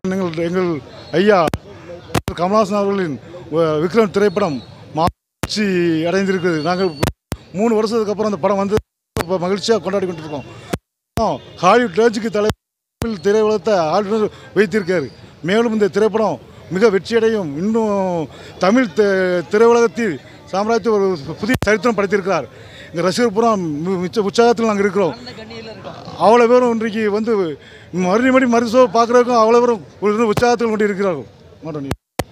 எங்கள் எங்கள் ஐயா கமலஹாசன் அவர்களின் அஹ், விக்ரம் திரைப்படம் மாட்சி அடைந்திருக்கிறது நாங்கள் மூணு வருஷத்துக்கு அப்புறம் அந்த படம் வந்து இப்ப மகிழ்ச்சியாக கொண்டாடி கொண்டிருக்கோம் ஹாலிவுட் ரேஞ்சுக்கு தலைமையில் திரையுலகத்தை ஆளுநர் வைத்திருக்காரு மேலும் இந்த திரைப்படம் மிக வெற்றியடையும் இன்னும் தமிழ் தி- திரையுலகத்தில் சாம்ராஜ்யத்தை ஒரு புதிய சரித்திரம் படைத்திருக்கிறார் இங்கே ரசிகர் புறம் மி- மிச்ச உற்சாகத்தில் நாங்கள் இருக்கிறோம் அவ்வளோ பேரும் இன்றைக்கு வந்து மறுபடி மறு ஷோ பார்க்குறதுக்கும் அவ்வளோ பேரும் ஒரு உற்சாகத்தில் கொண்டு இருக்கிறார்கள் மாட்டோம்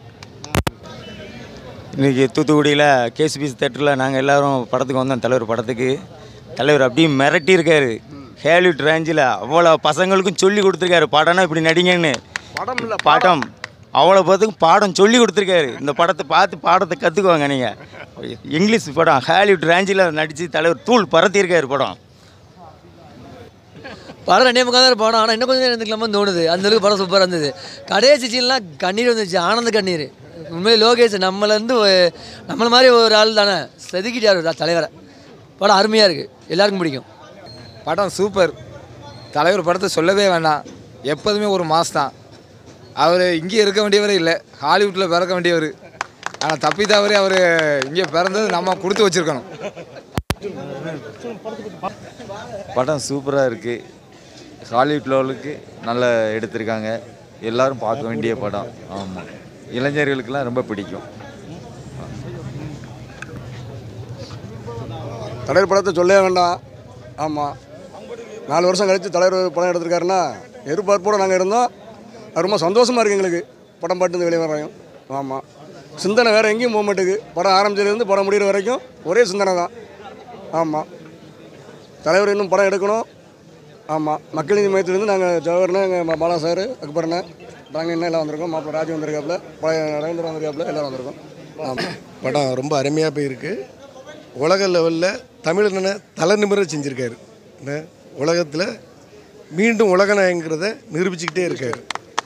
இன்றைக்கி தூத்துக்குடியில் கேசிபிசி தேட்டரில் நாங்கள் எல்லாரும் படத்துக்கு வந்தோம் தலைவர் படத்துக்கு தலைவர் அப்படியே மிரட்டி இருக்காரு ஹேலிவுட் ரேஞ்சில் அவ்வளோ பசங்களுக்கும் சொல்லி கொடுத்துருக்காரு படம்னா இப்படி நடிங்கன்னு படம் இல்லை பாடம் அவ்வளோ பேத்துக்கும் பாடம் சொல்லி கொடுத்துருக்காரு இந்த படத்தை பார்த்து பாடத்தை கற்றுக்குவாங்க நீங்கள் இங்கிலீஷ் படம் ஹாலிவுட் ரேஞ்சில் நடித்து தலைவர் தூள் பறத்திருக்காரு படம் படம் ரெண்டே முக்கால் தான் படம் ஆனால் இன்னும் கொஞ்சம் நேரம் இருந்துக்கலாமான்னு தோணுது அந்த அளவுக்கு படம் சூப்பராக இருந்தது கடைசி சீன்லாம் கண்ணீர் வந்துச்சு ஆனந்த கண்ணீர் உண்மையிலே லோகேஷ் நம்மளேருந்து ஒ- நம்மள மாதிரி ஒரு ஆள் தானே செதுக்கிட்டார் ஒரு தலைவரை படம் அருமையாக இருக்குது எல்லாருக்கும் பிடிக்கும் படம் சூப்பர் தலைவர் படத்தை சொல்லவே வேண்டாம் எப்போதுமே ஒரு மாஸ் தான் அவர் இங்கே இருக்க வேண்டியவரே இல்லை ஹாலிவுட்டில் பிறக்க வேண்டியவர் ஆனால் தப்பி தவறி அவர் இங்கே பிறந்தது நம்ம கொடுத்து வச்சுருக்கணும் படம் சூப்பராக இருக்குது ஹாலிவுட் லெவலுக்கு நல்லா எடுத்திருக்காங்க எல்லாரும் பார்க்க வேண்டிய படம் ஆமாம் இளைஞர்களுக்கெல்லாம் ரொம்ப பிடிக்கும் தலைவர் படத்தை சொல்லவே வேண்டாம் ஆமாம் நாலு வருஷம் கழித்து தலைவர் ஒரு படம் எடுத்திருக்காருன்னா எதிர்பார்ப்போடு நாங்கள் இருந்தோம் அது ரொம்ப சந்தோஷமாக இருக்குது எங்களுக்கு படம் பாட்டு வெளியே வரையும் ஆமாம் சிந்தனை வேறு எங்கேயும் போக மாட்டேங்குது படம் ஆரம்பிச்சதுலேருந்து படம் முடிகிற வரைக்கும் ஒரே சிந்தனை தான் ஆமாம் தலைவர் இன்னும் படம் எடுக்கணும் ஆமாம் மக்கள் நீதி மையத்திலேருந்து நாங்கள் ஜவஹர்னு எங்கள் பாலா சார் அக்பர்னு நாங்கள் என்ன எல்லாம் வந்திருக்கோம் மாப்பிள்ள ராஜு வந்திருக்காப்புல பழைய ரவீந்திரன் வந்திருக்காப்புல எல்லோரும் வந்திருக்கோம் ஆமாம் படம் ரொம்ப அருமையாக போயிருக்கு உலக லெவலில் தமிழனை தலை நிமிர செஞ்சுருக்காரு என்ன உலகத்தில் மீண்டும் உலகநாயங்கிறத நிரூபிச்சுக்கிட்டே இருக்காரு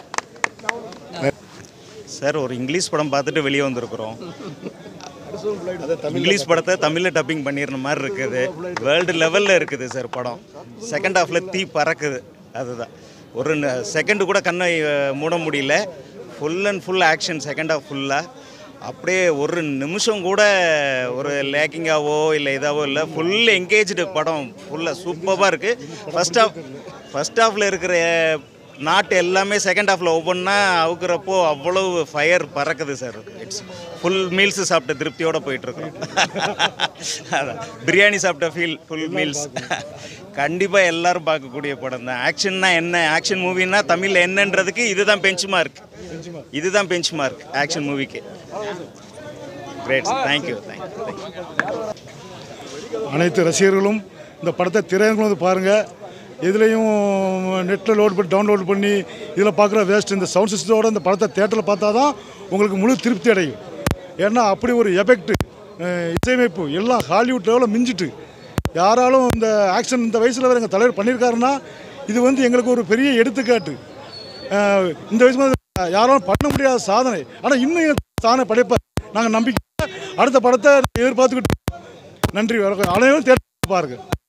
சார் ஒரு இங்கிலீஷ் படம் பார்த்துட்டு வெளியே வந்திருக்கிறோம் இங்கிலீஷ் படத்தை தமிழில் டப்பிங் பண்ணிடுற மாதிரி இருக்குது வேர்ல்டு லெவலில் இருக்குது சார் படம் செகண்ட் ஹாஃபில் தீ பறக்குது அதுதான் ஒரு செகண்டு கூட கண்ணை அஹ், மூட முடியல full and full action second half ஃபுல்லாக அப்படியே ஒரு நிமிஷம் கூட ஒரு லேக்கிங்காவோ இல்லை இதாவோ இல்லை ஃபுல் என்கேஜ்டு படம் ஃபுல்லாக சூப்பராக இருக்குது ஃபஸ்ட் ஹாஃப் ஃபஸ்ட் ஹாஃபில் இருக்கிற நாட்டு எல்லாமே செகண்ட் ஹாஃபில் ஒவ்வொன்றா அவுக்குறப்போ அவ்வளவு ஃபயர் பறக்குது சார் இட்ஸ் ஃபுல் மீல்ஸ் சாப்பிட்ட திருப்தியோட போயிட்டுருக்கோம் அதான் பிரியாணி சாப்பிட்ட ஃபீல் ஃபுல் மீல்ஸ் கண்டிப்பாக எல்லாரும் பார்க்கக்கூடிய படம் தான் ஆக்ஷன்னா என்ன ஆக்ஷன் மூவின்னா தமிழில் என்னன்றதுக்கு இதுதான் பெஞ்ச் மார்க் இதுதான் பெஞ்ச் மார்க் ஆக்ஷன் மூவிக்கு கிரேட் தேங்க்யூ தேங்க்யூ அனைத்து ரசிகர்களும் இந்த படத்தை திரையரங்கில் வந்து பாருங்கள் இதுலேயும் நெட்டில் லோட் பண்ணி டவுன்லோட் பண்ணி இதில் பார்க்குற வேஸ்ட் இந்த சவுண்ட் சிஸ்டத்தோட இந்த படத்தை தேட்டரில் பார்த்தா தான் உங்களுக்கு முழு திருப்தி அடையும் ஏன்னா அப்படி ஒரு எஃபெக்ட் இசையமைப்பு எல்லாம் ஹாலிவுட் லெவலில் மிஞ்சிட்டு யாராலும் இந்த ஆக்ஷன் இந்த வயசில் வேறு எங்கள் தலைவர் பண்ணியிருக்காருன்னா இது வந்து எங்களுக்கு ஒரு பெரிய எடுத்துக்காட்டு அஹ், இந்த வயசு வந்து யாராலும் பண்ண முடியாத சாதனை ஆனால் இன்னும் சாதனை படைப்பார் நாங்கள் நம்பிக்கை அடுத்த படத்தை எதிர்பார்த்துக்கிட்டு நன்றி வணக்கம் அனைவரும் தேட்டர் பாருங்கள்